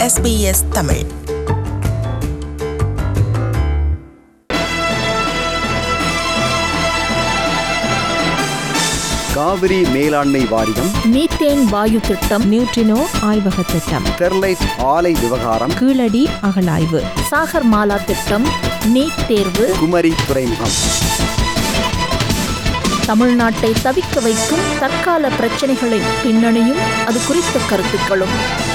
SBS Tamil Kaveri மேலாண்மை வாரியம் methane வாயு திட்டம் நியூட்ரினோ ஆய்வக திட்டம் ஸ்டெர்லைட் ஆலை விவகாரம் கீழடி அகழாய்வு சாகர் மாலா திட்டம் நீட் தேர்வு குமரி துறைமுகம் தமிழ்நாட்டை தவிக்க வைக்கும் தற்கால பிரச்சனைகளின் பின்னணியும் அது குறித்த கருத்துக்களும்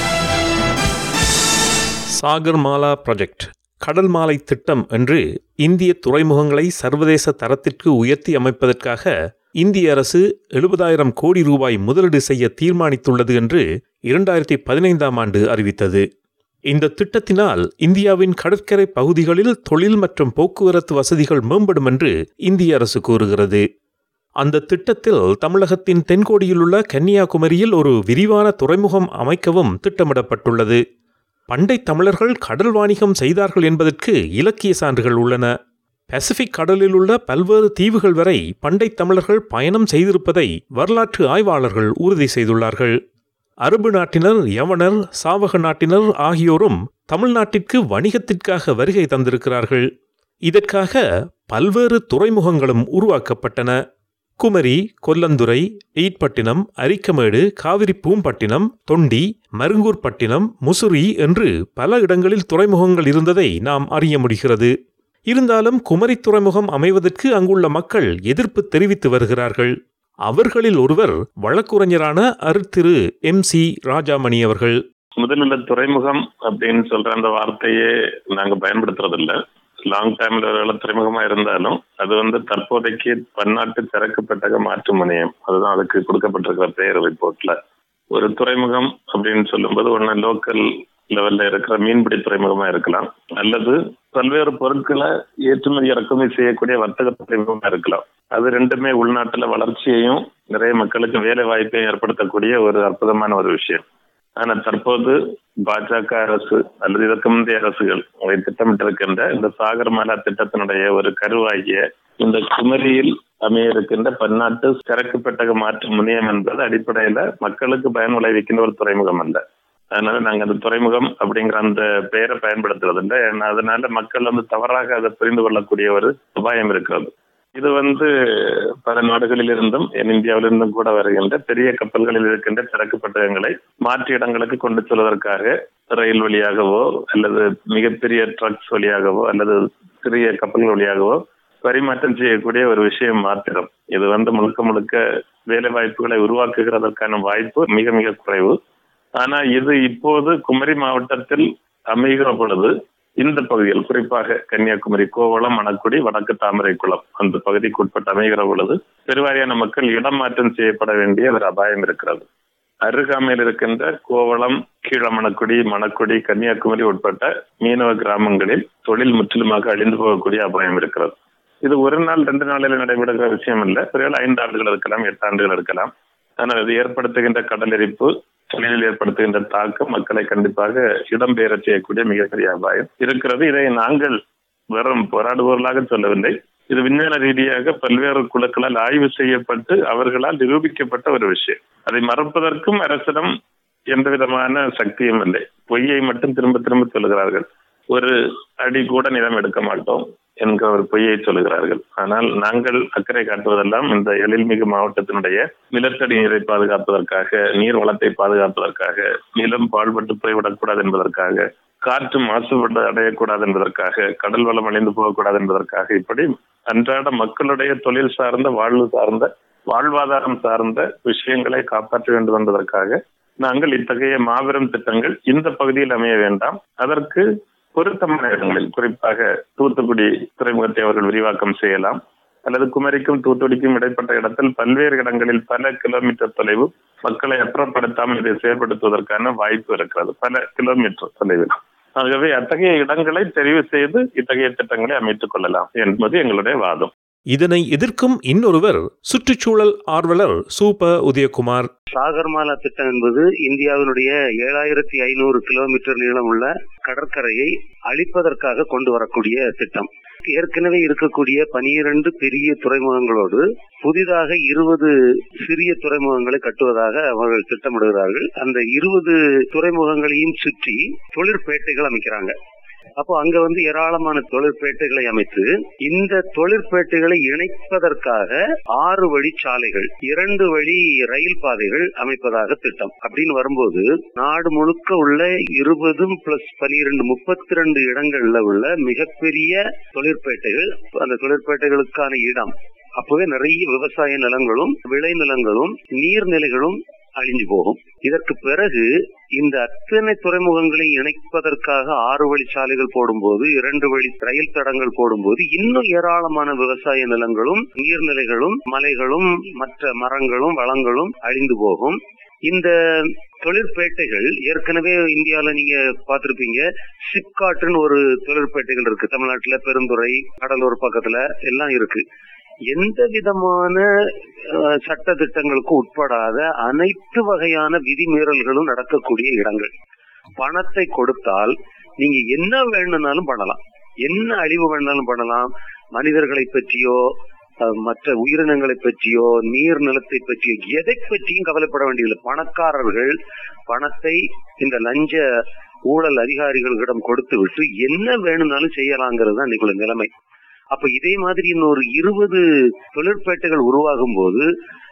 சாகர் மாலா ப்ராஜெக்ட் கடல் மாலை திட்டம் என்று இந்திய துறைமுகங்களை சர்வதேச தரத்திற்கு உயர்த்தி அமைப்பதற்காக இந்திய அரசு எழுபதாயிரம் கோடி ரூபாய் முதலீடு செய்ய தீர்மானித்துள்ளது என்று இரண்டாயிரத்தி பதினைந்தாம் ஆண்டு அறிவித்தது இந்த திட்டத்தினால் இந்தியாவின் கடற்கரை பகுதிகளில் தொழில் மற்றும் போக்குவரத்து வசதிகள் மேம்படும் என்று இந்திய அரசு கூறுகிறது அந்த திட்டத்தில் தமிழகத்தின் தென்கோடியிலுள்ள கன்னியாகுமரியில் ஒரு விரிவான துறைமுகம் அமைக்கவும் திட்டமிடப்பட்டுள்ளது பண்டை தமிழர்கள் கடல் வாணிகம் செய்தார்கள் என்பதற்கு இலக்கிய சான்றுகள் உள்ளன பசிபிக் கடலில் உள்ள பல்வேறு தீவுகள் வரை பண்டை தமிழர்கள் பயணம் செய்திருப்பதை வரலாற்று ஆய்வாளர்கள் உறுதி செய்துள்ளார்கள் அரபு நாட்டினர் யவனர் சாவக நாட்டினர் ஆகியோரும் தமிழ்நாட்டிற்கு வணிகத்திற்காக வருகை தந்திருக்கிறார்கள் இதற்காக பல்வேறு துறைமுகங்களும் உருவாக்கப்பட்டன குமரி கொல்லந்துறை ஈட்பட்டினம் அரிக்கமேடு காவிரி பூம்பட்டினம் தொண்டி மருங்கூர்பட்டினம் முசுரி என்று பல இடங்களில் துறைமுகங்கள் இருந்ததை நாம் அறிய முடிகிறது இருந்தாலும் குமரி துறைமுகம் அமைவதற்கு அங்குள்ள மக்கள் எதிர்ப்பு தெரிவித்து வருகிறார்கள் அவர்களில் ஒருவர் வழக்குரைஞரான அருத்திரு எம் சி ராஜாமணி அவர்கள் முதல்ல துறைமுகம் அப்படின்னு சொல்ற அந்த வார்த்தையே நாங்க பயன்படுத்துறது இல்ல லாங் டைம்ல ஒரு துறைமுகமா இருந்தாலும் அது வந்து தற்போதைக்கு பன்னாட்டு சரக்கு பெட்டக மாற்று முனையம் அதுதான் அதுக்கு கொடுக்கப்பட்டிருக்கிற பெயர் ரிப்போர்ட்ல ஒரு துறைமுகம் அப்படின்னு சொல்லும்போது ஒன்னு லோக்கல் லெவல்ல இருக்கிற மீன்பிடி துறைமுகமா இருக்கலாம் அல்லது பல்வேறு பொருட்களை ஏற்றுமதி இறக்குமதி செய்யக்கூடிய வர்த்தக துறைமுகமா இருக்கலாம் அது ரெண்டுமே உள்நாட்டுல வளர்ச்சியையும் நிறைய மக்களுக்கு வேலை வாய்ப்பையும் ஏற்படுத்தக்கூடிய ஒரு அற்புதமான ஒரு விஷயம் ஆனா தற்போது பாஜக அரசு அல்லது இதற்கு முந்தைய அரசுகள் அதை திட்டமிட்டிருக்கின்ற இந்த சாகர் மாலா திட்டத்தினுடைய ஒரு கருவாகிய இந்த குமரியில் அமைய இருக்கின்ற பன்னாட்டு சரக்கு பெட்டக மாற்று முனையம் என்பது அடிப்படையில மக்களுக்கு பயன் விளைவிக்கின்ற ஒரு துறைமுகம் அல்ல அதனால நாங்க அந்த துறைமுகம் அப்படிங்கிற அந்த பெயரை பயன்படுத்துறது இல்லை ஏன்னா அதனால மக்கள் வந்து தவறாக அதை புரிந்து கொள்ளக்கூடிய ஒரு உபாயம் இருக்கிறது இது வந்து பல நாடுகளில் இருந்தும் இந்தியாவிலிருந்தும் கூட வருகின்ற பெரிய கப்பல்களில் இருக்கின்ற சரக்கு பெட்டகங்களை மாற்று இடங்களுக்கு கொண்டு செல்வதற்காக ரயில் வழியாகவோ அல்லது மிகப்பெரிய ட்ரக்ஸ் வழியாகவோ அல்லது சிறிய கப்பல்கள் வழியாகவோ பரிமாற்றம் செய்யக்கூடிய ஒரு விஷயம் மாத்திரம் இது வந்து முழுக்க முழுக்க வேலை வாய்ப்புகளை உருவாக்குகிறதற்கான வாய்ப்பு மிக மிக குறைவு ஆனா இது இப்போது குமரி மாவட்டத்தில் அமைகிற பொழுது இந்த பகுதியில் குறிப்பாக கன்னியாகுமரி கோவளம் மணக்குடி வடக்கு தாமரைக்குளம் அந்த பகுதிக்கு உட்பட்டு அமைகிற பொழுது பெருவாரியான மக்கள் இடமாற்றம் செய்யப்பட வேண்டிய ஒரு அபாயம் இருக்கிறது அருகாமையில் இருக்கின்ற கோவளம் கீழமணக்குடி மணக்குடி கன்னியாகுமரி உட்பட்ட மீனவ கிராமங்களில் தொழில் முற்றிலுமாக அழிந்து போகக்கூடிய அபாயம் இருக்கிறது இது ஒரு நாள் ரெண்டு நாளில் நடைபெறுகிற விஷயம் இல்ல ஒருவேளை ஐந்து ஆண்டுகள் இருக்கலாம் எட்டு ஆண்டுகள் இருக்கலாம் ஆனால் இது ஏற்படுத்துகின்ற கடலரிப்பு தொழிலில் ஏற்படுத்துகின்ற தாக்கம் மக்களை கண்டிப்பாக இடம்பெயர செய்யக்கூடிய மிகப்பெரிய அபாயம் இருக்கிறது இதை நாங்கள் வெறும் போராடுபவர்களாக சொல்லவில்லை இது விஞ்ஞான ரீதியாக பல்வேறு குழுக்களால் ஆய்வு செய்யப்பட்டு அவர்களால் நிரூபிக்கப்பட்ட ஒரு விஷயம் அதை மறப்பதற்கும் அரசிடம் எந்த விதமான சக்தியும் இல்லை பொய்யை மட்டும் திரும்ப திரும்ப சொல்லுகிறார்கள் ஒரு அடி கூட நிலம் எடுக்க மாட்டோம் என்கிற ஒரு பொய்யை சொல்லுகிறார்கள் ஆனால் நாங்கள் அக்கறை காட்டுவதெல்லாம் இந்த எழில்மிகு மாவட்டத்தினுடைய நிலத்தடி நீரை பாதுகாப்பதற்காக நீர் வளத்தை பாதுகாப்பதற்காக நிலம் பாழ்பட்டு போய்விடக்கூடாது என்பதற்காக காற்று மாசுபட்டு அடையக்கூடாது என்பதற்காக கடல் வளம் அழிந்து போகக்கூடாது என்பதற்காக இப்படி அன்றாட மக்களுடைய தொழில் சார்ந்த வாழ்வு சார்ந்த வாழ்வாதாரம் சார்ந்த விஷயங்களை காப்பாற்ற வேண்டும் என்பதற்காக நாங்கள் இத்தகைய மாபெரும் திட்டங்கள் இந்த பகுதியில் அமைய வேண்டாம் அதற்கு பொருத்தமான இடங்களில் குறிப்பாக தூத்துக்குடி துறைமுகத்தை அவர்கள் விரிவாக்கம் செய்யலாம் அல்லது குமரிக்கும் தூத்துக்குடிக்கும் இடைப்பட்ட இடத்தில் பல்வேறு இடங்களில் பல கிலோமீட்டர் தொலைவு மக்களை அப்புறப்படுத்தாமல் இதை செயல்படுத்துவதற்கான வாய்ப்பு இருக்கிறது பல கிலோமீட்டர் தொலைவில் ஆகவே அத்தகைய இடங்களை தெரிவு செய்து இத்தகைய திட்டங்களை அமைத்துக் கொள்ளலாம் என்பது எங்களுடைய வாதம் இதனை எதிர்க்கும் இன்னொருவர் சுற்றுச்சூழல் ஆர்வலர் சூப்ப உதயகுமார் சாகர்மாலா திட்டம் என்பது இந்தியாவினுடைய ஏழாயிரத்தி ஐநூறு கிலோமீட்டர் நீளமுள்ள கடற்கரையை அழிப்பதற்காக கொண்டு வரக்கூடிய திட்டம் ஏற்கனவே இருக்கக்கூடிய பனிரெண்டு பெரிய துறைமுகங்களோடு புதிதாக இருபது சிறிய துறைமுகங்களை கட்டுவதாக அவர்கள் திட்டமிடுகிறார்கள் அந்த இருபது துறைமுகங்களையும் சுற்றி தொழிற்பேட்டைகள் அமைக்கிறாங்க அப்போ அங்க வந்து ஏராளமான தொழிற்பேட்டைகளை அமைத்து இந்த தொழிற்பேட்டைகளை இணைப்பதற்காக ஆறு வழி சாலைகள் இரண்டு வழி ரயில் பாதைகள் அமைப்பதாக திட்டம் அப்படின்னு வரும்போது நாடு முழுக்க உள்ள இருபதும் பிளஸ் பனிரெண்டு முப்பத்தி ரெண்டு இடங்கள்ல உள்ள மிகப்பெரிய தொழிற்பேட்டைகள் அந்த தொழிற்பேட்டைகளுக்கான இடம் அப்பவே நிறைய விவசாய நிலங்களும் விளைநிலங்களும் நீர்நிலைகளும் அழிஞ்சு போகும் இதற்கு பிறகு இந்த அத்தனை துறைமுகங்களை இணைப்பதற்காக ஆறு வழி சாலைகள் போடும்போது இரண்டு வழி ரயில் தடங்கள் போடும்போது இன்னும் ஏராளமான விவசாய நிலங்களும் நீர்நிலைகளும் மலைகளும் மற்ற மரங்களும் வளங்களும் அழிந்து போகும் இந்த தொழிற்பேட்டைகள் ஏற்கனவே இந்தியால நீங்க பார்த்திருப்பீங்க சிப்காட்னு ஒரு தொழிற்பேட்டைகள் இருக்கு தமிழ்நாட்டுல பெருந்துறை கடலூர் பக்கத்துல எல்லாம் இருக்கு எந்த விதமான அஹ், சட்ட திட்டங்களுக்கும் உட்படாத அனைத்து வகையான விதிமீறல்களும் நடக்கக்கூடிய இடங்கள் பணத்தை கொடுத்தால் நீங்க என்ன வேணும்னாலும் பண்ணலாம் என்ன அழிவு வேணாலும் பண்ணலாம் மனிதர்களை பற்றியோ அஹ், மற்ற உயிரினங்களை பற்றியோ நீர் நிலத்தை பற்றியோ எதை பற்றியும் கவலைப்பட வேண்டியதில்லை பணக்காரர்கள் பணத்தை இந்த லஞ்ச ஊழல் அதிகாரிகளிடம் கொடுத்து விட்டு என்ன வேணும்னாலும் செய்யலாங்கிறது தான் இன்னைக்குள்ள நிலைமை அப்ப இதே மாதிரி இன்னொரு இருபது தொழிற்பேட்டைகள் உருவாகும் போது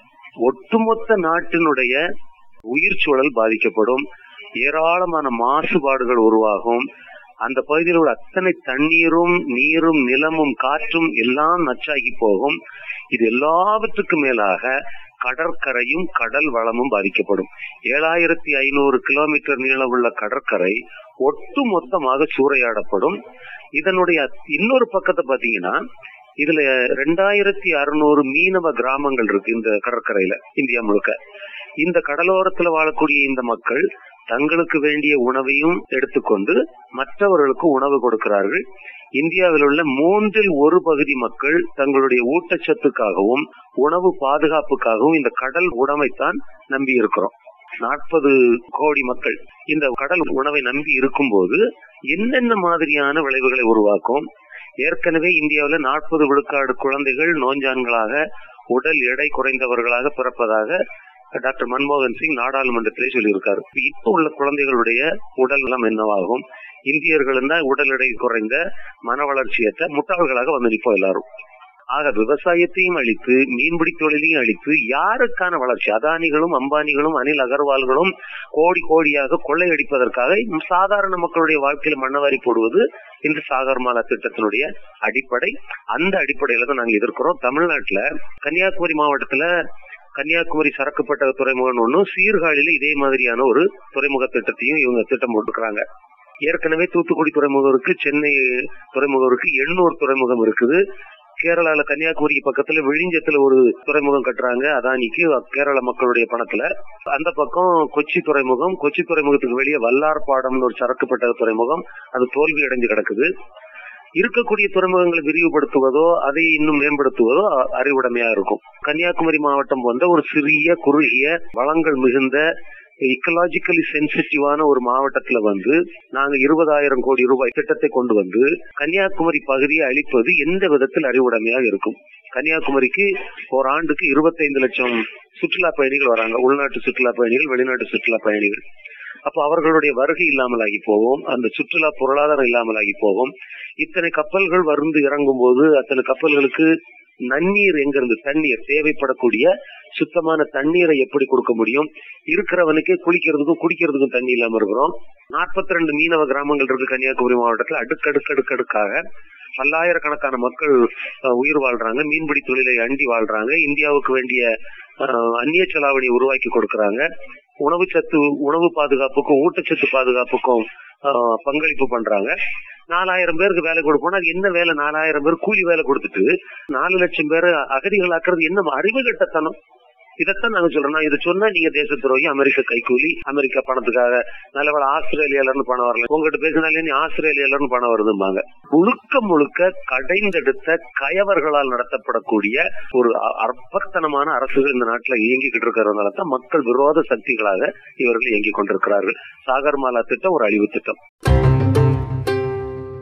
ஒட்டுமொத்த நாட்டினுடைய உயிர் சூழல் பாதிக்கப்படும் ஏராளமான மாசுபாடுகள் உருவாகும் அந்த பகுதியில் உள்ள அத்தனை தண்ணீரும் நீரும் நிலமும் காற்றும் எல்லாம் நச்சாகி போகும் இது எல்லாவற்றுக்கும் மேலாக கடற்கரையும் கடல் வளமும் பாதிக்கப்படும் ஏழாயிரத்தி ஐநூறு கிலோமீட்டர் நீளமுள்ள கடற்கரை ஒட்டு மொத்தமாக சூறையாடப்படும் இதனுடைய இன்னொரு பக்கத்தை பாத்தீங்கன்னா இதுல ரெண்டாயிரத்தி அறுநூறு மீனவ கிராமங்கள் இருக்கு இந்த கடற்கரையில இந்தியா முழுக்க இந்த கடலோரத்துல வாழக்கூடிய இந்த மக்கள் தங்களுக்கு வேண்டிய உணவையும் எடுத்துக்கொண்டு மற்றவர்களுக்கு உணவு கொடுக்கிறார்கள் இந்தியாவில் உள்ள மூன்றில் ஒரு பகுதி மக்கள் தங்களுடைய ஊட்டச்சத்துக்காகவும் உணவு பாதுகாப்புக்காகவும் இந்த கடல் உணவைத்தான் நம்பி இருக்கிறோம் நாற்பது கோடி மக்கள் இந்த கடல் உணவை நம்பி இருக்கும்போது என்னென்ன மாதிரியான விளைவுகளை உருவாக்கும் ஏற்கனவே இந்தியாவில் நாற்பது விழுக்காடு குழந்தைகள் நோஞ்சான்களாக உடல் எடை குறைந்தவர்களாக பிறப்பதாக டாக்டர் மன்மோகன் சிங் நாடாளுமன்றத்திலே சொல்லியிருக்காரு இப்ப உள்ள குழந்தைகளுடைய உடல் நலம் என்னவாகும் இந்தியர்கள் தான் உடல் எடை குறைந்த மன வளர்ச்சியற்ற முட்டாள்களாக வந்து நிற்போம் எல்லாரும் ஆக விவசாயத்தையும் அழித்து மீன்பிடி தொழிலையும் அழித்து யாருக்கான வளர்ச்சி அதானிகளும் அம்பானிகளும் அனில் அகர்வால்களும் கோடி கோடியாக கொள்ளையடிப்பதற்காக சாதாரண மக்களுடைய வாழ்க்கையில மண்ணவாரி போடுவது இந்த சாகர்மாலா திட்டத்தினுடைய அடிப்படை அந்த அடிப்படையில தான் நாங்க எதிர்க்கிறோம் தமிழ்நாட்டுல கன்னியாகுமரி மாவட்டத்துல கன்னியாகுமரி சரக்குப்பட்ட துறைமுகம் ஒன்றும் சீர்காழியில இதே மாதிரியான ஒரு துறைமுக திட்டத்தையும் இவங்க திட்டம் போட்டுக்கிறாங்க ஏற்கனவே தூத்துக்குடி துறைமுகம் இருக்கு சென்னை துறைமுகம் இருக்கு எண்ணூர் துறைமுகம் இருக்குது கேரளால கன்னியாகுமரி பக்கத்துல விழிஞ்சத்துல ஒரு துறைமுகம் கட்டுறாங்க அதானிக்கு கேரள மக்களுடைய பணத்துல அந்த பக்கம் கொச்சி துறைமுகம் கொச்சி துறைமுகத்துக்கு வெளியே வல்லார்பாடம்னு ஒரு சரக்குப்பட்ட துறைமுகம் அது தோல்வி அடைஞ்சு கிடக்குது இருக்கக்கூடிய துறைமுகங்களை விரிவுபடுத்துவதோ அதை இன்னும் மேம்படுத்துவதோ அ- அறிவுடைமையா இருக்கும் கன்னியாகுமரி மாவட்டம் போன்ற ஒரு சிறிய குறுகிய வளங்கள் மிகுந்த இக்கலாஜிக்கலி சென்சிட்டிவான ஒரு மாவட்டத்துல வந்து நாங்க இருபதாயிரம் கோடி ரூபாய் திட்டத்தை கொண்டு வந்து கன்னியாகுமரி பகுதியை அழிப்பது எந்த விதத்தில் அறிவுடைமையாக இருக்கும் கன்னியாகுமரிக்கு ஒரு ஆண்டுக்கு இருபத்தைந்து லட்சம் சுற்றுலா பயணிகள் வராங்க உள்நாட்டு சுற்றுலா பயணிகள் வெளிநாட்டு சுற்றுலா பயணிகள் அப்ப அவர்களுடைய வருகை இல்லாமலாகி போகும் அந்த சுற்றுலா பொருளாதாரம் இல்லாமலாகி போகும் இத்தனை கப்பல்கள் வந்து இறங்கும் போது அத்தனை கப்பல்களுக்கு நன்னீர் எங்கிருந்து தண்ணீர் தேவைப்படக்கூடிய சுத்தமான தண்ணீரை எப்படி கொடுக்க முடியும் இருக்கிறவனுக்கே குளிக்கிறதுக்கும் குடிக்கிறதுக்கும் தண்ணி இல்லாம இருக்கிறோம் நாற்பத்தி ரெண்டு மீனவ கிராமங்கள் இருக்கு கன்னியாகுமரி மாவட்டத்துல அடுக்கடுக்கு அடுக்கடுக்காக பல்லாயிரக்கணக்கான மக்கள் அஹ், உயிர் வாழ்றாங்க மீன்பிடி தொழிலை அண்டி வாழ்றாங்க இந்தியாவுக்கு வேண்டிய அஹ், அந்நிய செலாவணியை உருவாக்கி கொடுக்கறாங்க உணவு சத்து உணவு பாதுகாப்புக்கும் ஊட்டச்சத்து பாதுகாப்புக்கும் ஆஹ், பங்களிப்பு பண்றாங்க நாலாயிரம் பேருக்கு வேலை கொடுப்போம் அது என்ன வேலை நாலாயிரம் பேர் கூலி வேலை கொடுத்துட்டு நாலு லட்சம் பேரை அகதிகளாக்குறது என்ன அறிவு கட்டத்தனம் இதைத்தான் நாங்க சொல்றோம் நான் இதை சொன்னா நீங்க தேச துரோகி அமெரிக்க கைக்கூலி அமெரிக்கா பணத்துக்காக நல்லவேளை ஆஸ்திரேலியால இருந்து பணம் வரல உங்ககிட்ட பேசினாலே நீ ஆஸ்திரேலியால இருந்து பணம் வருதும்பாங்க முழுக்க முழுக்க கடைந்தெடுத்த கயவர்களால் நடத்தப்படக்கூடிய ஒரு அ- அற்பத்தனமான அரசுகள் இந்த நாட்டுல இயங்கிக்கிட்டு இருக்கிறதுனால தான் மக்கள் விரோத சக்திகளாக இவர்கள் இயங்கிக் கொண்டிருக்கிறார்கள் சாகர்மாலா திட்டம் ஒரு அழிவு திட்டம்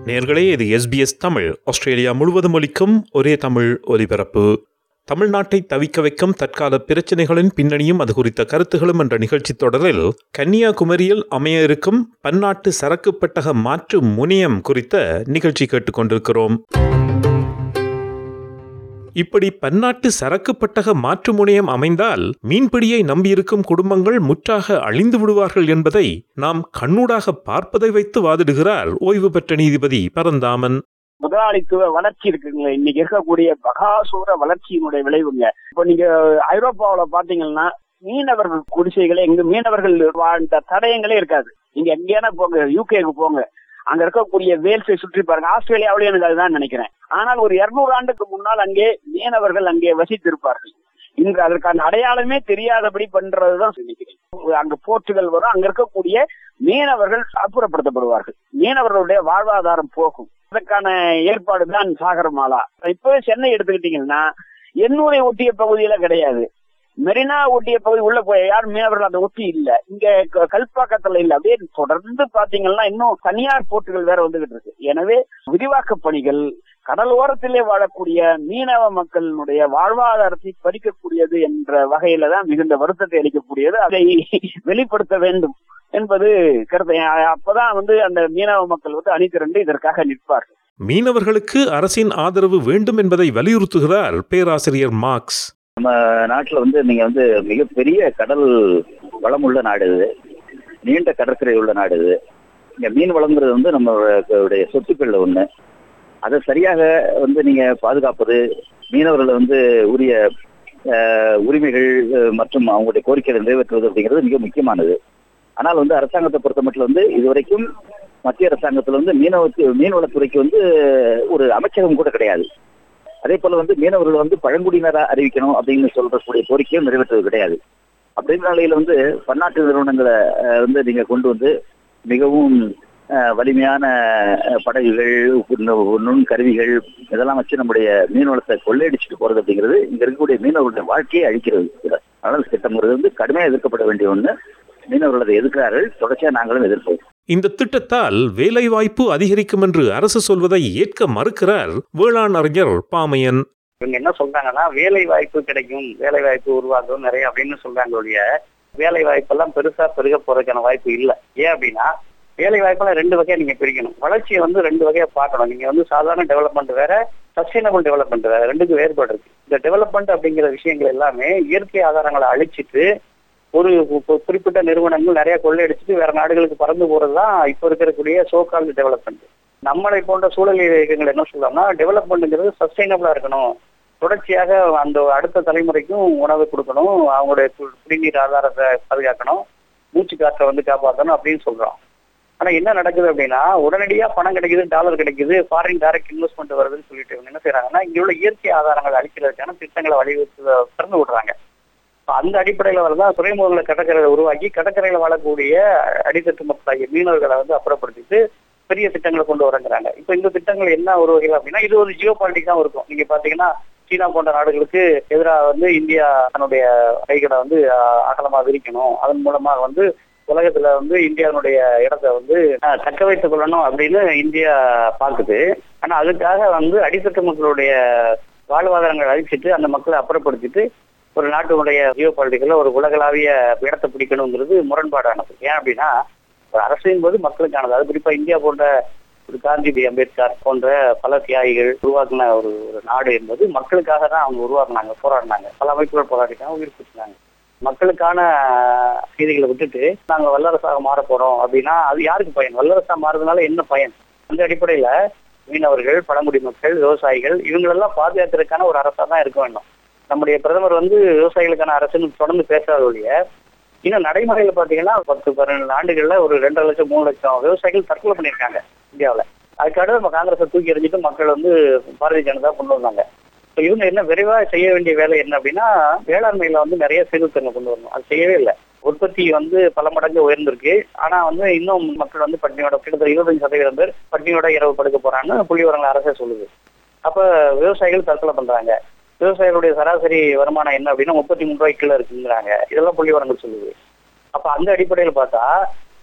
நேர்களே இது எஸ்பிஎஸ் தமிழ் ஆஸ்திரேலியா முழுவதும் ஒலிக்கும் ஒரே தமிழ் ஒலிபரப்பு தமிழ்நாட்டை தவிக்க வைக்கும் தற்கால பிரச்சினைகளின் பின்னணியும் அது குறித்த கருத்துகளும் என்ற நிகழ்ச்சி தொடரில் கன்னியாகுமரியில் அமைய இருக்கும் பன்னாட்டு சரக்கு பெட்டக மாற்று முனையம் குறித்த நிகழ்ச்சி கேட்டுக்கொண்டிருக்கிறோம் இப்படி பன்னாட்டு சரக்கு பெட்டக மாற்று முனையம் அமைந்தால் மீன்பிடியை நம்பியிருக்கும் குடும்பங்கள் முற்றாக அழிந்து விடுவார்கள் என்பதை நாம் கண்ணூடாக பார்ப்பதை வைத்து வாதிடுகிறார் ஓய்வு பெற்ற நீதிபதி பரந்தாமன் முதலாளித்துவ வளர்ச்சி இருக்குங்க இன்னைக்கு இருக்கக்கூடிய பகாசூர வளர்ச்சியினுடைய விளைவுங்க இப்போ நீங்க ஐரோப்பாவுல பாத்தீங்கன்னா மீனவர்கள் குடிசைகளே எங்க மீனவர்கள் வாழ்ந்த தடயங்களே இருக்காது நீங்க எங்கேயான போங்க யூகேக்கு போங்க அங்க இருக்கக்கூடிய வேல்ஸை சுற்றி பாருங்க ஆஸ்திரேலியாவிலேயே எனக்கு அதுதான் நினைக்கிறேன் ஆனால் ஒரு இருநூறு ஆண்டுக்கு முன்னால் அங்கே மீனவர்கள் அங்கே வசித்திருப்பார்கள் இன்று அதற்கான அடையாளமே தெரியாதபடி பண்றதுதான் நினைக்கிறேன் அங்க போர்ச்சுகல் வரும் அங்க இருக்கக்கூடிய மீனவர்கள் அப்புறப்படுத்தப்படுவார்கள் மீனவர்களுடைய வாழ்வாதாரம் போகும் அதற்கான ஏற்பாடு தான் சாகரமாலா இப்போ சென்னை எடுத்துக்கிட்டீங்கன்னா எண்ணூரை ஒட்டிய பகுதியில கிடையாது மெரினா ஒட்டிய பகுதி உள்ள போய் யாரும் மீனவர்கள் அதை ஒட்டி இல்ல இங்க க- கல்பாக்கத்துல இல்ல அப்படியே தொடர்ந்து பாத்தீங்கன்னா இன்னும் தனியார் போர்ட்டுகள் வேற வந்துகிட்டு இருக்கு எனவே விரிவாக்க பணிகள் கடல் ஓரத்திலே வாழக்கூடிய மீனவ மக்களினுடைய வாழ்வாதாரத்தை பறிக்கக்கூடியது என்ற வகையில தான் மிகுந்த வருத்தத்தை அளிக்கக்கூடியது அதை வெளிப்படுத்த வேண்டும் என்பது கருத்து அப்பதான் வந்து அந்த மீனவ மக்கள் வந்து அணி திரண்டு இதற்காக நிற்பார்கள் மீனவர்களுக்கு அரசின் ஆதரவு வேண்டும் என்பதை வலியுறுத்துகிறார் பேராசிரியர் மார்க்ஸ் நாட்டுல வந்து நீங்க வந்து மிகப்பெரிய கடல் வளமுள்ள நாடு இது நீண்ட கடற்கரை உள்ள நாடு இது இங்க மீன் வளங்கிறது வந்து நம்மளுடைய சொத்துக்கள்ல ஒண்ணு அதை சரியாக வந்து நீங்க பாதுகாப்பது மீனவர்களை வந்து உரிய அஹ், உரிமைகள் அஹ், மற்றும் அவங்களுடைய கோரிக்கைகளை நிறைவேற்றுவது அப்படிங்கிறது மிக முக்கியமானது ஆனால் வந்து அரசாங்கத்தை பொறுத்த மட்டும் வந்து இதுவரைக்கும் மத்திய அரசாங்கத்துல வந்து மீனவத்து மீன்வளத்துறைக்கு வந்து ஒரு அமைச்சகம் கூட கிடையாது அதே போல வந்து மீனவர்கள் வந்து பழங்குடியினரா அறிவிக்கணும் அப்படின்னு சொல்றக்கூடிய கோரிக்கையும் நிறைவேற்றுவது கிடையாது அப்படின்ற நிலையில வந்து பன்னாட்டு நிறுவனங்களை அஹ், வந்து நீங்க கொண்டு வந்து மிகவும் அஹ், வலிமையான அஹ், படகுகள் நு- நுண் கருவிகள் இதெல்லாம் வச்சு நம்முடைய மீன்வளத்தை கொள்ளையடிச்சிட்டு போறது அப்படிங்கிறது இங்க இருக்கக்கூடிய மீனவர்களுடைய வாழ்க்கையை அழிக்கிறது அதனால இந்த திட்டம்ங்கிறது வந்து கடுமையாக எதிர்க்கப்பட வேண்டிய ஒண்ணு மீனவர்கள் அதை எதிர்க்கிறார்கள் தொடர்ச்சியா நாங்களும் எதிர்ப்போம் இந்த திட்டத்தால் வேலைவாய்ப்பு அதிகரிக்கும் என்று அரசு சொல்வதை ஏற்க மறுக்கிறார் வேளாண் அறிஞர் பாமையன் இவங்க என்ன சொல்றாங்கன்னா வேலை வாய்ப்பு கிடைக்கும் வேலை வாய்ப்பு உருவாக்கும் நிறைய அப்படின்னு சொல்றாங்க ஒழிய வேலை வாய்ப்பெல்லாம் பெருசா பெருக போறதுக்கான வாய்ப்பு இல்லை ஏன் அப்படின்னா வேலை வாய்ப்பெல்லாம் ரெண்டு வகையா நீங்க பிரிக்கணும் வளர்ச்சியை வந்து ரெண்டு வகையா பார்க்கணும் நீங்க வந்து சாதாரண டெவலப்மெண்ட் வேற சஸ்டைனபிள் டெவலப்மெண்ட் வேற ரெண்டுக்கு வேறுபாடு இருக்கு இந்த டெவலப்மெண்ட் அப்படிங்கிற விஷயங்கள் எல்லாமே இயற்கை ஆதாரங்களை அழிச்சிட்டு ஒரு கு- குறிப்பிட்ட நிறுவனங்கள் நிறைய கொள்ளையடிச்சிட்டு வேற நாடுகளுக்கு பறந்து போறதுதான் இப்ப இருக்கக்கூடிய சோகால் டெவலப்மெண்ட் நம்மளை போன்ற சூழல் இயக்கங்கள் என்ன சொல்லலாம்னா டெவலப்மெண்ட்ங்கிறது சஸ்டைனபிளா இருக்கணும் தொடர்ச்சியாக அந்த அடுத்த தலைமுறைக்கும் உணவு கொடுக்கணும் அவங்களுடைய கு- குடிநீர் ஆதாரத்தை பாதுகாக்கணும் மூச்சு காற்றை வந்து காப்பாற்றணும் அப்படின்னு சொல்றோம் ஆனா என்ன நடக்குது அப்படின்னா உடனடியா பணம் கிடைக்குது டாலர் கிடைக்குது ஃபாரின் டைரக்ட் இன்வெஸ்ட்மெண்ட் வருதுன்னு சொல்லிட்டு இவங்க என்ன செய்யறாங்கன்னா இங்க உள்ள இயற்கை ஆதாரங்களை அழிக்கிறதுக்கான திட்டங்களை வழிவகுத்து திறந்து விடுறாங்க இப்ப அந்த அடிப்படையில வரதான் துறைமுகங்களை கடற்கரையில உருவாக்கி கடற்கரையில வாழக்கூடிய அடித்தட்டு மக்களாகிய மீனவர்களை வந்து அப்புறப்படுத்திட்டு பெரிய திட்டங்களை கொண்டு வரங்கிறாங்க இப்ப இந்த திட்டங்கள் என்ன ஒரு வகையில் அப்படின்னா இது ஒரு ஜியோ பாலிட்டிக் தான் இருக்கும் நீங்க பாத்தீங்கன்னா சீனா போன்ற நாடுகளுக்கு எதிராக வந்து இந்தியா தன்னுடைய கைகளை வந்து ஆஹ், அகலமா விரிக்கணும் அதன் மூலமா வந்து உலகத்துல வந்து இந்தியாவுடைய இடத்தை வந்து ஆஹ், தக்க வைத்துக் கொள்ளணும் அப்படின்னு இந்தியா பார்க்குது ஆனா அதுக்காக வந்து அடித்தட்டு மக்களுடைய வாழ்வாதாரங்களை அழிச்சிட்டு அந்த மக்களை அப்புறப்படுத்திட்டு ஒரு நாட்டினுடைய ஜியோ பாலிட்டிக்கல ஒரு உலகளாவிய இடத்தை பிடிக்கணுங்கிறது முரண்பாடானது ஏன் அப்படின்னா ஒரு அரசு என்பது மக்களுக்கானது அது குறிப்பா இந்தியா போன்ற ஒரு காந்தி பி அம்பேத்கர் போன்ற பல தியாகிகள் உருவாக்கின ஒரு ஒரு நாடு என்பது மக்களுக்காக தான் அவங்க உருவாக்குனாங்க போராடினாங்க பல அமைப்புகள் போராடினாங்க உயிர் கொடுத்தாங்க மக்களுக்கான செய்திகளை விட்டுட்டு நாங்க வல்லரசாக மாற போறோம் அப்படின்னா அது யாருக்கு பயன் வல்லரசா மாறுறதுனால என்ன பயன் அந்த அடிப்படையில மீனவர்கள் பழங்குடி மக்கள் விவசாயிகள் இவங்களெல்லாம் பாதுகாக்கிறதுக்கான ஒரு அரசா தான் இருக்க வேண்டும் நம்முடைய பிரதமர் வந்து விவசாயிகளுக்கான அரசுன்னு தொடர்ந்து பேசாத ஒழிய இன்னும் நடைமுறையில பாத்தீங்கன்னா பத்து பன்னெண்டு ஆண்டுகள்ல ஒரு ரெண்டரை லட்சம் மூணு லட்சம் விவசாயிகள் தற்கொலை பண்ணியிருக்காங்க இந்தியாவுல அதுக்காக நம்ம காங்கிரஸை தூக்கி எறிஞ்சிட்டு மக்கள் வந்து பாரதிய ஜனதா கொண்டு வந்தாங்க இப்ப இவங்க என்ன விரைவா செய்ய வேண்டிய வேலை என்ன அப்படின்னா வேளாண்மையில வந்து நிறைய சீர்திருத்தங்கள் கொண்டு வரணும் அது செய்யவே இல்லை உற்பத்தி வந்து பல மடங்கு உயர்ந்திருக்கு ஆனா வந்து இன்னும் மக்கள் வந்து பட்டினியோட கிட்டத்தட்ட இருபத்தஞ்சு சதவீதம் பேர் பட்டினியோட இரவு படுக்க போறாங்கன்னு புள்ளி விவரங்கள் அரசே சொல்லுது அப்ப விவசாயிகள் தற்கொலை பண்றாங்க விவசாயிகளுடைய சராசரி வருமானம் என்ன அப்படின்னா முப்பத்தி மூணு ரூபாய்க்குள்ள இருக்குங்கிறாங்க இதெல்லாம் புள்ளி விவரங்கள் சொல்லுது அப்ப அந்த அடிப்படையில் பார்த்தா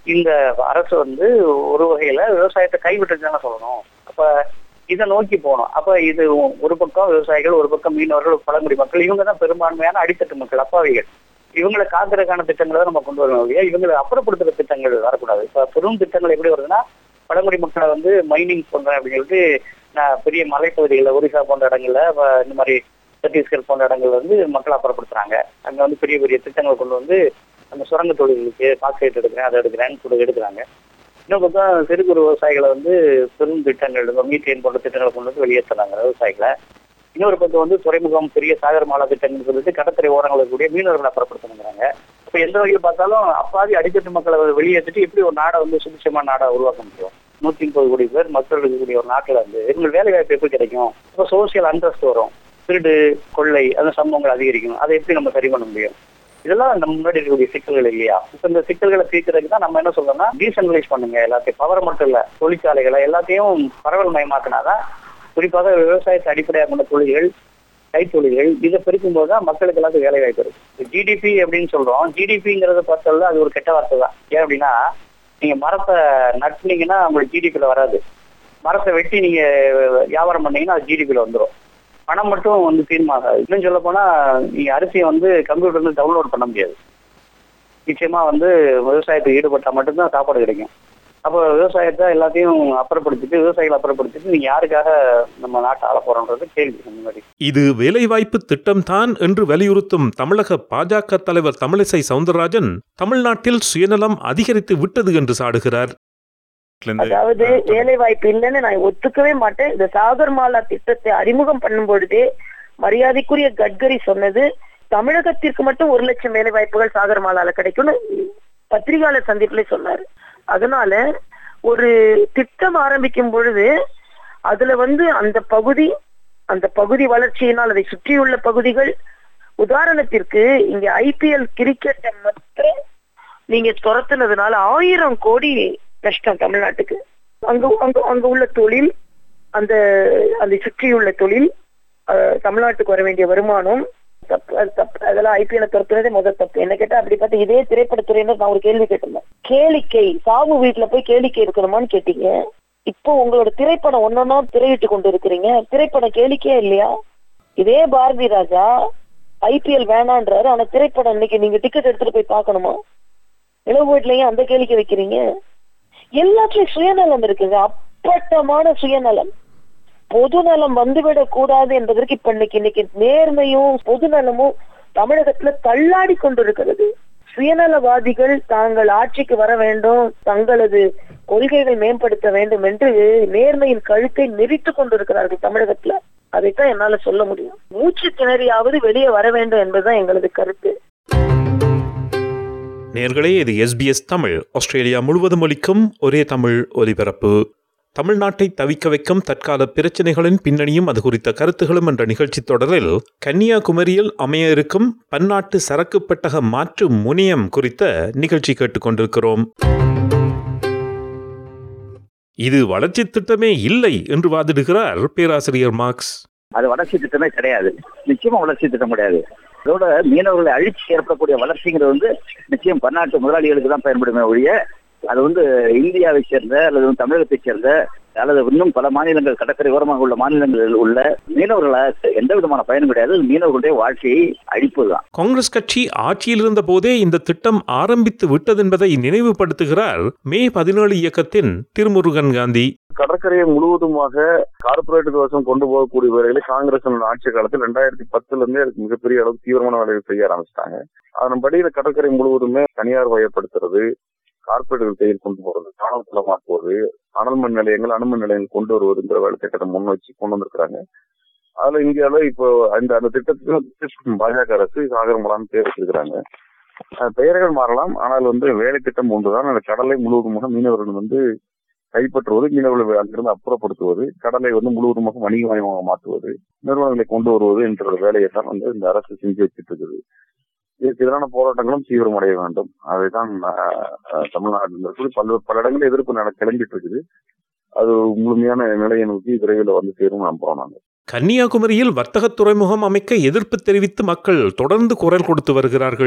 இந்த அரசு வந்து ஒரு வகையில விவசாயத்தை கைவிட்டுச்சுன்னு சொல்லணும் அப்ப இதை நோக்கி போகணும் அப்ப இது ஒரு பக்கம் விவசாயிகள் ஒரு பக்கம் மீனவர்கள் பழங்குடி மக்கள் இவங்க தான் பெரும்பான்மையான அடித்தட்டு மக்கள் அப்பாவிகள் இவங்களை காக்கிறதுக்கான திட்டங்களை தான் நம்ம கொண்டு வரணும் இல்லையா இவங்களை அப்புறப்படுத்துற திட்டங்கள் வரக்கூடாது இப்ப பெரும் திட்டங்கள் எப்படி வருதுன்னா பழங்குடி மக்களை வந்து மைனிங் பண்றேன் அப்படின்னு சொல்லிட்டு நான் பெரிய மலைப்பகுதிகளில் ஒரிசா போன்ற இடங்கள்ல வ- இந்த மாதிரி சத்தீஸ்கர் போன்ற இடங்கள்ல வந்து மக்களை அப்புறப்படுத்துறாங்க அங்க வந்து பெரிய பெரிய திட்டங்களை கொண்டு வந்து அந்த சுரங்க தொழில்களுக்கு பாக்சைட் எடுக்கிறேன் அதை எடுக்கிறேன்னு கூட எடுக்கிறாங்க இன்னும் பக்கம் சிறு குறு விவசாயிகளை வந்து பெரும் திட்டங்கள் இந்த மீத்தேன் போன்ற திட்டங்களை கொண்டு வந்து வெளியேற்றுறாங்க விவசாயிகளை இன்னொரு பக்கம் வந்து துறைமுகம் பெரிய சாகர் மாலா திட்டங்கள் சொல்லிட்டு கடற்கரை ஓரங்களில் இருக்கக்கூடிய மீனவர்களை அப்புறப்படுத்தணுங்கிறாங்க இப்ப எந்த வகையில் பார்த்தாலும் அப்பாவி அடித்தட்டு மக்களை வெளியேற்றிட்டு எப்படி ஒரு நாடை வந்து சுபிட்சமான நாடா உருவாக்க முடியும் நூத்தி முப்பது கோடி பேர் மக்கள் இருக்கக்கூடிய ஒரு நாட்டுல வந்து இவங்களுக்கு வேலை வாய்ப்பு எப்படி கிடைக்கும் இப்போ சோசியல் அந்தஸ்து வரும் திருடு கொள்ளை அந்த சம்பவங்கள் அதிகரிக்கணும் அதை எப்படி நம்ம சரி பண்ண முடியும் இதெல்லாம் நம்ம முன்னாடி இருக்கக்கூடிய சிக்கல்கள் இல்லையா இப்ப இந்த சிக்கல்களை தீர்க்கறதுக்கு தான் நம்ம என்ன சொல்றோம்னா டீசென்ட்ரலைஸ் பண்ணுங்க எல்லாத்தையும் பவரை மட்டும் இல்ல தொழிற்சாலைகளை எல்லாத்தையும் பரவல் மயமாக்கினாதான் குறிப்பாக விவசாயத்தை அடிப்படையாக கொண்ட தொழில்கள் கைத்தொழில்கள் இதை பெருக்கும் போது தான் மக்களுக்கு எல்லாத்துக்கும் வேலை வாய்ப்பு இருக்கு ஜிடிபி அப்படின்னு சொல்றோம் ஜிடிபிங்கிறத பார்த்தால அது ஒரு கெட்ட வார்த்தை தான் ஏன் அப்படின்னா நீங்க மரத்தை நட்டுனீங்கன்னா உங்களுக்கு ஜிடிபில வராது மரத்தை வெட்டி நீங்க வியாபாரம் பண்ணீங்கன்னா அது ஜிடிபில வந்துடும் பணம் மட்டும் வந்து தீர்மாகாது இன்னும் சொல்ல போனா நீங்க அரிசியை வந்து கம்ப்யூட்டர்ல இருந்து டவுன்லோட் பண்ண முடியாது நிச்சயமா வந்து விவசாயத்துக்கு ஈடுபட்டா மட்டும்தான் சாப்பாடு கிடைக்கும் அப்போ விவசாயத்தை எல்லாத்தையும் அப்புறப்படுத்திட்டு விவசாயிகளை அப்புறப்படுத்திட்டு நீங்க யாருக்காக நம்ம நாட்டை ஆள போறோன்றது கேள்வி முன்னாடி இது வேலைவாய்ப்பு திட்டம்தான் என்று வலியுறுத்தும் தமிழக பாஜக தலைவர் தமிழிசை சவுந்தரராஜன் தமிழ்நாட்டில் சுயநலம் அதிகரித்து விட்டது என்று சாடுகிறார் அதாவது வேலை வாய்ப்பு இல்லைன்னு நான் ஒத்துக்கவே மாட்டேன் இந்த சாகர் மாலா திட்டத்தை அறிமுகம் பண்ணும் பொழுதே மரியாதைக்குரிய கட்கரி சொன்னது தமிழகத்திற்கு மட்டும் ஒரு லட்சம் வேலை வாய்ப்புகள் சாகர் மாலால கிடைக்கும்னு பத்திரிகையாளர் சந்திப்புல சொன்னாரு அதனால ஒரு திட்டம் ஆரம்பிக்கும் பொழுது அதுல வந்து அந்த பகுதி அந்த பகுதி வளர்ச்சியினால் அதை சுற்றியுள்ள பகுதிகள் உதாரணத்திற்கு இங்க ஐபிஎல் கிரிக்கெட்டை மட்டும் நீங்க துரத்துனதுனால ஆயிரம் கோடி நஷ்டம் தமிழ்நாட்டுக்கு அங்க அங்க அங்க உள்ள தொழில் அந்த அதை சுற்றியுள்ள தொழில் அஹ், தமிழ்நாட்டுக்கு வர வேண்டிய வருமானம் தப்பு அது தப்பு அதெல்லாம் ஐபிஎல் துரத்துனதே முதல் தப்பு என்ன கேட்டா அப்படி பார்த்து இதே திரைப்படத்துறையினர் நான் ஒரு கேள்வி கேட்டிருந்தேன் கேளிக்கை சாவு வீட்டுல போய் கேளிக்கை இருக்கணுமான்னு கேட்டீங்க இப்போ உங்களோட திரைப்படம் ஒன்னொன்னா திரையிட்டு கொண்டு இருக்கிறீங்க திரைப்படம் கேளிக்கையா இல்லையா இதே பாரதி ராஜா ஐபிஎல் வேணான்றாரு ஆனா திரைப்படம் இன்னைக்கு நீங்க டிக்கெட் எடுத்துட்டு போய் பார்க்கணுமா இளவு வீட்லயும் அந்த கேளிக்கை வைக்கிறீங்க எல்லாத்துலயும் சுயநலம் இருக்குங்க அப்பட்டமான சுயநலம் பொதுநலம் வந்துவிடக் கூடாது என்பதற்கு இப்ப இன்னைக்கு இன்னைக்கு நேர்மையும் பொதுநலமும் தமிழகத்துல தள்ளாடி கொண்டிருக்கிறது சுயநலவாதிகள் தாங்கள் ஆட்சிக்கு வர வேண்டும் தங்களது கொள்கைகள் மேம்படுத்த வேண்டும் என்று நேர்மையின் கழுத்தை நெறித்துக் கொண்டிருக்கிறார்கள் தமிழகத்துல அதைத்தான் என்னால சொல்ல முடியும் மூச்சு திணறியாவது வெளியே வர வேண்டும் என்பதுதான் எங்களது கருத்து நேர்களே இது எஸ்பிஎஸ் தமிழ் ஆஸ்திரேலியா முழுவதும் ஒலிக்கும் ஒரே தமிழ் ஒலிபரப்பு தமிழ்நாட்டை தவிக்க வைக்கும் தற்கால பிரச்சனைகளின் பின்னணியும் அது குறித்த கருத்துகளும் என்ற நிகழ்ச்சி தொடரில் கன்னியாகுமரியில் அமைய இருக்கும் பன்னாட்டு சரக்கு பெட்டக மாற்று முனையம் குறித்த நிகழ்ச்சி கேட்டுக்கொண்டிருக்கிறோம் இது வளர்ச்சி திட்டமே இல்லை என்று வாதிடுகிறார் பேராசிரியர் மார்க்ஸ் அது வளர்ச்சி திட்டமே கிடையாது நிச்சயமா வளர்ச்சி திட்டம் கிடையாது அதோட மீனவர்களை அழிச்சு ஏற்படக்கூடிய வளர்ச்சிங்கிறது வந்து நிச்சயம் பன்னாட்டு முதலாளிகளுக்கு தான் பயன்படுமே ஒழிய அது வந்து இந்தியாவை சேர்ந்த அல்லது வந்து தமிழகத்தை சேர்ந்த அல்லது இன்னும் பல மாநிலங்கள் கடற்கரை ஓரமாக உள்ள மாநிலங்களில் உள்ள மீனவர்களால் எந்த விதமான பயனும் கிடையாது அது மீனவர்களுடைய வாழ்க்கையை அழிப்பதுதான் காங்கிரஸ் கட்சி ஆட்சியில் இருந்த போதே இந்த திட்டம் ஆரம்பித்து விட்டது என்பதை நினைவுபடுத்துகிறார் மே பதினேழு இயக்கத்தின் திருமுருகன் காந்தி கடற்கரையை முழுவதுமாக கார்பரேட் வசம் கொண்டு போகக்கூடிய வேலைகளை காங்கிரஸ் ஆட்சி காலத்தில் ரெண்டாயிரத்தி பத்துல இருந்தே அதுக்கு மிகப்பெரிய அளவு தீவிரமான வேலைகள் செய்ய ஆரம்பிச்சிட்டாங்க அதன்படி இந்த கடற்கரை முழுவதுமே தனியார் வயப்படுத்துறது கார்பரேட்டுகள் கையில் கொண்டு போறது காணவத்தலமாக்குவது அனல் மின் நிலையங்கள் அணுமின் நிலையங்கள் கொண்டு வருவதுங்கிற வேலை திட்டத்தை முன் வச்சு கொண்டு வந்திருக்கிறாங்க அதுல இந்தியாவில இப்போ அந்த அந்த திட்டத்துக்கு பாஜக அரசு சாகரமலான்னு பேர் வச்சிருக்கிறாங்க அஹ் பெயர்கள் மாறலாம் ஆனால் வந்து வேலை திட்டம் ஒன்றுதான் அந்த கடலை முழுவதுமாக மீனவர்கள் வந்து கைப்பற்றுவது மீனவர்களை அங்கிருந்து அப்புறப்படுத்துவது கடலை வந்து முழுவதுமாக வணிகமயமாக மாற்றுவது நிறுவனங்களை கொண்டு வருவது என்ற வேலையை தான் வந்து இந்த அரசு செஞ்சு வச்சிட்டு இருக்குது இதற்கு எதிரான போராட்டங்களும் தீவிரமடைய வேண்டும் அதைதான் அஹ், தமிழ்நாட்டில் இருக்கக்கூடிய பல்வேறு பல இடங்களில் எதிர்ப்பு நட கிளம்பிட்டு இருக்குது அது முழுமையான நிலையை நோக்கி விரைவில் வந்து சேரும் நம்புறோம் நாங்க கன்னியாகுமரியில் வர்த்தக துறைமுகம் அமைக்க எதிர்ப்பு தெரிவித்து மக்கள் தொடர்ந்து குரல் கொடுத்து வருகிறார்கள்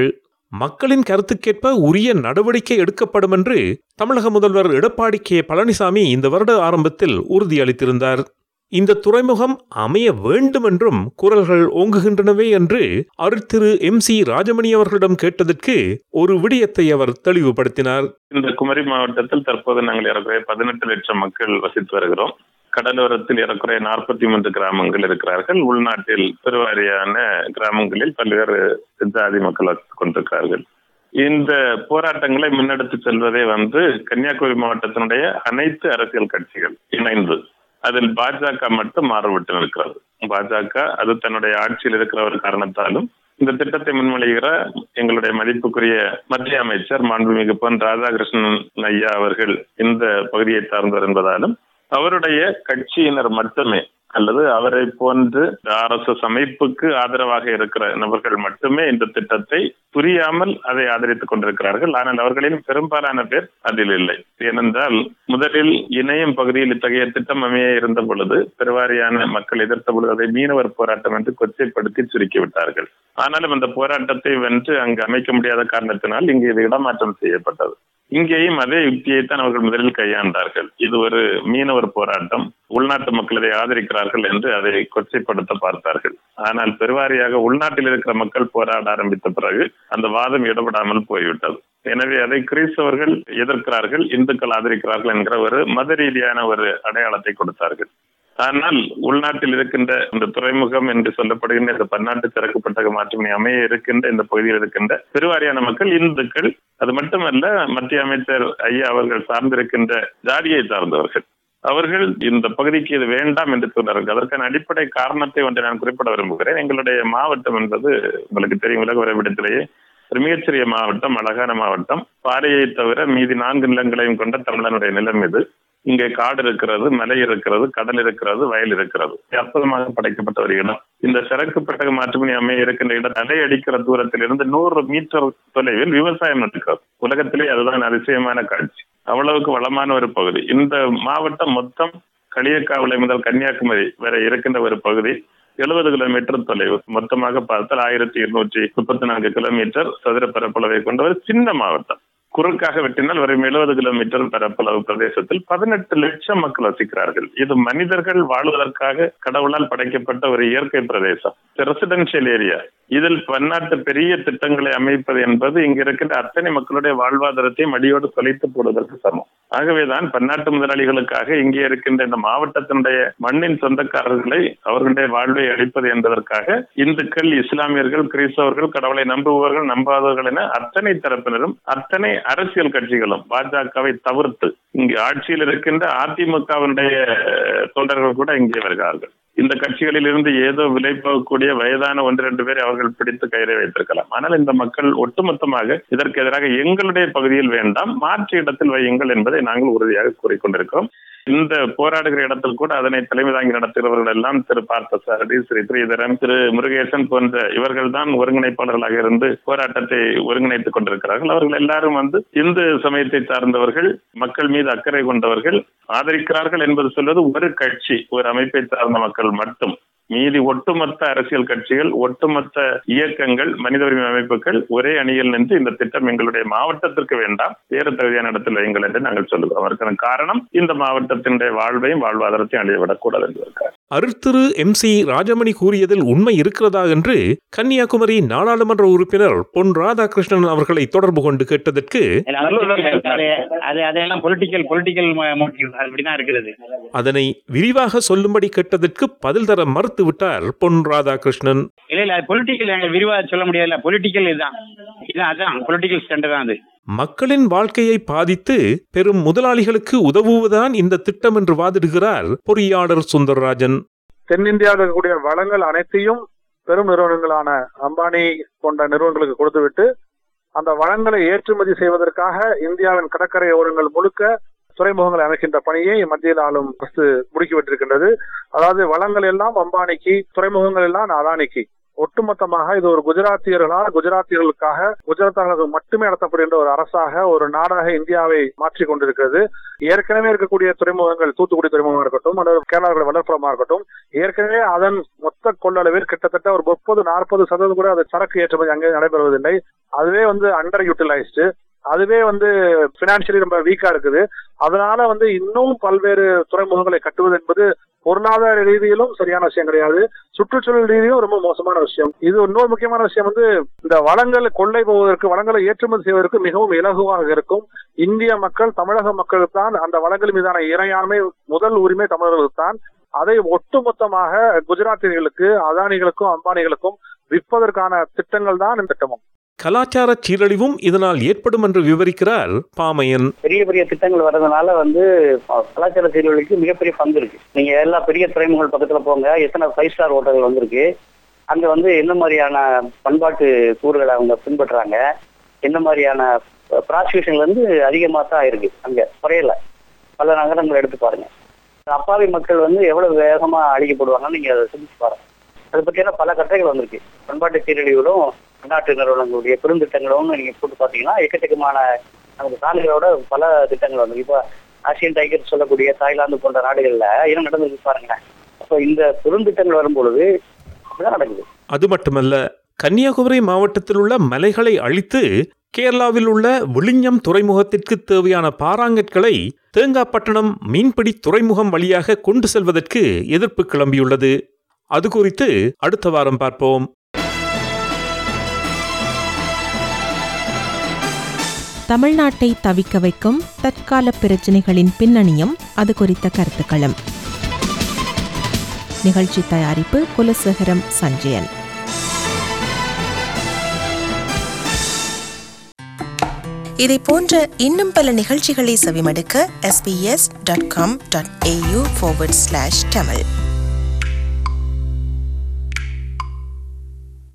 மக்களின் கருத்துக்கேற்ப உரிய நடவடிக்கை எடுக்கப்படும் என்று தமிழக முதல்வர் எடப்பாடி கே பழனிசாமி இந்த வருட ஆரம்பத்தில் உறுதியளித்திருந்தார் இந்த துறைமுகம் அமைய வேண்டும் என்றும் குரல்கள் ஓங்குகின்றனவே என்று அருட்திரு எம் சி ராஜமணி அவர்களிடம் கேட்டதற்கு ஒரு விடயத்தை அவர் தெளிவுபடுத்தினார் இந்த குமரி மாவட்டத்தில் தற்போது நாங்கள் ஏறக்குறைய பதினெட்டு லட்சம் மக்கள் வசித்து வருகிறோம் கடலோரத்தில் ஏறக்குறைய நாற்பத்தி மூன்று கிராமங்கள் இருக்கிறார்கள் உள்நாட்டில் பெருவாரியான கிராமங்களில் பல்வேறு ஜாதி மக்கள் வசித்துக் கொண்டிருக்கிறார்கள் இந்த போராட்டங்களை முன்னெடுத்து செல்வதே வந்து கன்னியாகுமரி மாவட்டத்தினுடைய அனைத்து அரசியல் கட்சிகள் இணைந்து அதில் பாஜக மட்டும் மாறுபட்டு நிற்கிறது பாஜக அது தன்னுடைய ஆட்சியில் இருக்கிற ஒரு காரணத்தாலும் இந்த திட்டத்தை முன்மொழிகிற எங்களுடைய மதிப்புக்குரிய மத்திய அமைச்சர் மாண்புமிகு பொன் ராதாகிருஷ்ணன் ஐயா அவர்கள் இந்த பகுதியை சார்ந்தவர் என்பதாலும் அவருடைய கட்சியினர் மட்டுமே அல்லது அவரை போன்று ஆர் எஸ் எஸ் அமைப்புக்கு ஆதரவாக இருக்கிற நபர்கள் மட்டுமே இந்த திட்டத்தை புரியாமல் அதை ஆதரித்துக் கொண்டிருக்கிறார்கள் ஆனால் அவர்களின் பெரும்பாலான பேர் அதில் இல்லை ஏனென்றால் முதலில் இணையம் பகுதியில் இத்தகைய திட்டம் அமைய இருந்த பொழுது பெருவாரியான மக்கள் எதிர்த்த பொழுது அதை மீனவர் போராட்டம் என்று கொச்சைப்படுத்தி சுருக்கி விட்டார்கள் ஆனாலும் அந்த போராட்டத்தை வென்று அங்கு அமைக்க முடியாத காரணத்தினால் இங்கு இது இடமாற்றம் செய்யப்பட்டது இங்கேயும் அதே யுக்தியைத்தான் அவர்கள் முதலில் கையாண்டார்கள் இது ஒரு மீனவர் போராட்டம் உள்நாட்டு மக்கள் இதை ஆதரிக்கிறார்கள் என்று அதை கொச்சைப்படுத்த பார்த்தார்கள் ஆனால் பெருவாரியாக உள்நாட்டில் இருக்கிற மக்கள் போராட ஆரம்பித்த பிறகு அந்த வாதம் ஈடுபடாமல் போய்விட்டது எனவே அதை கிறிஸ்தவர்கள் எதிர்க்கிறார்கள் இந்துக்கள் ஆதரிக்கிறார்கள் என்கிற ஒரு மத ரீதியான ஒரு அடையாளத்தை கொடுத்தார்கள் ஆனால் உள்நாட்டில் இருக்கின்ற இந்த துறைமுகம் என்று சொல்லப்படுகின்ற இந்த பன்னாட்டு சரக்கு பட்டக மாற்றுமணி அமைய இருக்கின்ற இந்த பகுதியில் இருக்கின்ற பெருவாரியான மக்கள் இந்துக்கள் அது மட்டுமல்ல மத்திய அமைச்சர் ஐயா அவர்கள் சார்ந்திருக்கின்ற ஜாதியை சார்ந்தவர்கள் அவர்கள் இந்த பகுதிக்கு இது வேண்டாம் என்று சொன்னார்கள் அதற்கான அடிப்படை காரணத்தை ஒன்றை நான் குறிப்பிட விரும்புகிறேன் எங்களுடைய மாவட்டம் என்பது உங்களுக்கு தெரியும் உலக வரைபடத்திலேயே ஒரு மிகச்சிறிய மாவட்டம் அழகான மாவட்டம் பாறையை தவிர மீதி நான்கு நிலங்களையும் கொண்ட தமிழனுடைய நிலம் இது இங்கே காடு இருக்கிறது மலை இருக்கிறது கடல் இருக்கிறது வயல் இருக்கிறது அற்புதமாக படைக்கப்பட்ட ஒரு இடம் இந்த சரக்கு பெட்டக மாற்றுமணி அமைய இருக்கின்ற இடம் தலை அடிக்கிற தூரத்தில் இருந்து நூறு மீட்டர் தொலைவில் விவசாயம் நடக்கிறது உலகத்திலே அதுதான் அதிசயமான காட்சி அவ்வளவுக்கு வளமான ஒரு பகுதி இந்த மாவட்டம் மொத்தம் களியக்காவிளை முதல் கன்னியாகுமரி வரை இருக்கின்ற ஒரு பகுதி எழுபது கிலோமீட்டர் தொலைவு மொத்தமாக பார்த்தால் ஆயிரத்தி இருநூற்றி முப்பத்தி நான்கு கிலோமீட்டர் சதுர பரப்பளவை கொண்ட ஒரு சின்ன மாவட்டம் குறுக்காக வெட்டினால் வெறும் எழுபது கிலோமீட்டர் பரப்பளவு பிரதேசத்தில் பதினெட்டு லட்சம் மக்கள் வசிக்கிறார்கள் இது மனிதர்கள் வாழ்வதற்காக கடவுளால் படைக்கப்பட்ட ஒரு இயற்கை பிரதேசம் ரெசிடென்சியல் ஏரியா இதில் பன்னாட்டு பெரிய திட்டங்களை அமைப்பது என்பது இங்க இருக்கின்ற அத்தனை மக்களுடைய வாழ்வாதாரத்தையும் அடியோடு தொலைத்து போடுவதற்கு சமம் ஆகவேதான் பன்னாட்டு முதலாளிகளுக்காக இங்கே இருக்கின்ற இந்த மாவட்டத்தினுடைய மண்ணின் சொந்தக்காரர்களை அவர்களுடைய வாழ்வை அளிப்பது என்பதற்காக இந்துக்கள் இஸ்லாமியர்கள் கிறிஸ்தவர்கள் கடவுளை நம்புபவர்கள் நம்பாதவர்கள் என அத்தனை தரப்பினரும் அத்தனை அரசியல் கட்சிகளும் பாஜகவை தவிர்த்து இங்கு ஆட்சியில் இருக்கின்ற அதிமுகவினுடைய தொண்டர்கள் கூட இங்கே வருகிறார்கள் இந்த கட்சிகளில் இருந்து ஏதோ விலை போகக்கூடிய வயதான ஒன்று ரெண்டு பேரை அவர்கள் பிடித்து கயிறை வைத்திருக்கலாம் ஆனால் இந்த மக்கள் ஒட்டுமொத்தமாக இதற்கு எதிராக எங்களுடைய பகுதியில் வேண்டாம் மாற்று இடத்தில் வையுங்கள் என்பதை நாங்கள் உறுதியாக கூறிக்கொண்டிருக்கிறோம் இந்த போராடுகிற இடத்தில் கூட அதனை தலைமை தாங்கி நடத்துகிறவர்கள் எல்லாம் திரு பார்த்த சாரதி ஸ்ரீ ஸ்ரீதரன் திரு முருகேசன் போன்ற இவர்கள் தான் ஒருங்கிணைப்பாளர்களாக இருந்து போராட்டத்தை ஒருங்கிணைத்துக் கொண்டிருக்கிறார்கள் அவர்கள் எல்லாரும் வந்து இந்து சமயத்தை சார்ந்தவர்கள் மக்கள் மீது அக்கறை கொண்டவர்கள் ஆதரிக்கிறார்கள் என்பது சொல்வது ஒரு கட்சி ஒரு அமைப்பை சார்ந்த மக்கள் மட்டும் மீதி ஒட்டுமொத்த அரசியல் கட்சிகள் ஒட்டுமொத்த இயக்கங்கள் மனித உரிமை அமைப்புகள் ஒரே அணியில் நின்று இந்த திட்டம் எங்களுடைய மாவட்டத்திற்கு வேண்டாம் வேறு தகுதியான இடத்தில் வையுங்கள் என்று நாங்கள் சொல்லுகிறோம் அதற்கான காரணம் இந்த மாவட்டத்தினுடைய வாழ்வையும் வாழ்வாதாரத்தையும் அழியவிடக்கூடாது என்பதற்காக அருட்திரு எம் சி ராஜமணி கூறியதில் உண்மை இருக்கிறதா என்று கன்னியாகுமரி நாடாளுமன்ற உறுப்பினர் பொன் ராதாகிருஷ்ணன் அவர்களை தொடர்பு கொண்டு கேட்டதற்கு அது அதெல்லாம் பொலிட்டிக்கல் பொலிட்டிக்கல் மோட்டிவ் அப்படிதான் இருக்கிறது அதனை விரிவாக சொல்லும்படி கேட்டதற்கு பதில் தர மறுத்து விட்டார் பொன் ராதாகிருஷ்ணன் இல்ல இல்ல பொலிட்டிக்கல் விரிவா சொல்ல முடியாதுல்ல பொலிட்டிக்கல் இதுதான் இதுதான் அதான் பொலிட்டிக்கல் ஸ்டாண்ட் தான் அது மக்களின் வாழ்க்கையை பாதித்து பெரும் முதலாளிகளுக்கு உதவுவதுதான் இந்த திட்டம் என்று வாதிடுகிறார் பொறியாளர் சுந்தரராஜன் தென்னிந்தியாவில் இருக்கக்கூடிய வளங்கள் அனைத்தையும் பெரும் நிறுவனங்களான அம்பானி போன்ற நிறுவனங்களுக்கு கொடுத்துவிட்டு அந்த வளங்களை ஏற்றுமதி செய்வதற்காக இந்தியாவின் கடற்கரை ஓரங்கள் முழுக்க துறைமுகங்களை அமைக்கின்ற பணியை மத்தியில் ஆளும் அரசு முடுக்கிவிட்டிருக்கின்றது அதாவது வளங்கள் எல்லாம் அம்பானிக்கு துறைமுகங்கள் எல்லாம் அதானிக்கு ஒட்டுமொத்தமாக இது ஒரு குஜராத்தியர்களால் குஜராத்தியர்களுக்காக குஜராத்தார்களுக்கு மட்டுமே நடத்தப்படுகின்ற ஒரு அரசாக ஒரு நாடாக இந்தியாவை மாற்றிக் கொண்டிருக்கிறது ஏற்கனவே இருக்கக்கூடிய துறைமுகங்கள் தூத்துக்குடி துறைமுகமாக இருக்கட்டும் அல்லது கேரளாவுடைய வளர்ப்புறமா இருக்கட்டும் ஏற்கனவே அதன் மொத்த கொள்ளளவில் கிட்டத்தட்ட ஒரு முப்பது நாற்பது சதவீதம் கூட அது சரக்கு ஏற்றுமதி அங்கே நடைபெறுவதில்லை அதுவே வந்து அண்டர் யூட்டிலைஸ்டு அதுவே வந்து பினான்சியலி ரொம்ப வீக்கா இருக்குது அதனால வந்து இன்னும் பல்வேறு துறைமுகங்களை கட்டுவது என்பது பொருளாதார ரீதியிலும் சரியான விஷயம் கிடையாது சுற்றுச்சூழல் ரீதியிலும் ரொம்ப மோசமான விஷயம் இது இன்னொரு முக்கியமான விஷயம் வந்து இந்த வளங்கள் கொள்ளை போவதற்கு வளங்களை ஏற்றுமதி செய்வதற்கு மிகவும் இலகுவாக இருக்கும் இந்திய மக்கள் தமிழக மக்களுக்கு தான் அந்த வளங்கள் மீதான இறையாண்மை முதல் உரிமை தமிழர்களுக்கு தான் அதை ஒட்டுமொத்தமாக குஜராத்தியர்களுக்கு அதானிகளுக்கும் அம்பானிகளுக்கும் விற்பதற்கான திட்டங்கள் தான் இந்த திட்டமும் கலாச்சார சீரழிவும் இதனால் ஏற்படும் என்று விவரிக்கிறார் பாமையன் பெரிய பெரிய திட்டங்கள் வர்றதுனால வந்து அஹ், கலாச்சார சீர்குலைக்கு மிகப்பெரிய பங்கு இருக்கு நீங்க எல்லா பெரிய துறைமுகங்கள் பக்கத்துல போங்க எத்தனை ஃபைவ் ஸ்டார் ஹோட்டல்கள் வந்திருக்கு அங்க வந்து என்ன மாதிரியான பண்பாட்டு கூறுகளை அவங்க பின்பற்றுறாங்க என்ன மாதிரியான ப்ராசிக்யூஷன்ல இருந்து அதிகமாக தான் இருக்கு அங்க குறையல பல நகரங்களை எடுத்து பாருங்க அப்பாவி மக்கள் வந்து எவ்வளவு வேகமா அழிக்கப்படுவாங்கன்னு நீங்க அதை சிந்திச்சு பாருங்க அதை பற்றியான பல கட்டுரைகள் வந்திருக்கு பண்பாட்டு சீரழிவுகளும் பன்னாட்டு நிறுவனங்களுடைய பெருந்திட்டங்களும் நீங்க போட்டு பாத்தீங்கன்னா எக்கச்சக்கமான நமக்கு சாலைகளோட பல திட்டங்கள் வந்து இப்போ ஆசியன் டைகர் சொல்லக்கூடிய தாய்லாந்து போன்ற நாடுகள்ல என்ன நடந்தது பாருங்களேன் அப்போ இந்த பெருந்திட்டங்கள் வரும்பொழுது அப்படிதான் நடக்குது அது மட்டுமல்ல கன்னியாகுமரி மாவட்டத்தில் உள்ள மலைகளை அழித்து கேரளாவில் உள்ள விழிஞம் துறைமுகத்திற்கு தேவையான பாறாங்கற்களை தேங்காப்பட்டணம் மீன்பிடி துறைமுகம் வழியாக கொண்டு செல்வதற்கு எதிர்ப்பு கிளம்பியுள்ளது அது குறித்து அடுத்த வாரம் பார்ப்போம் தமிழ்நாட்டை தவிக்க வைக்கும் தற்கால பிரச்சினைகளின் பின்னணியும் அது குறித்த கருத்துக்களும் நிகழ்ச்சி தயாரிப்பு குலசேகரம் சஞ்சயன் இதை போன்ற இன்னும் பல நிகழ்ச்சிகளை செவிமடுக்க sbs.com.au forward slash tamil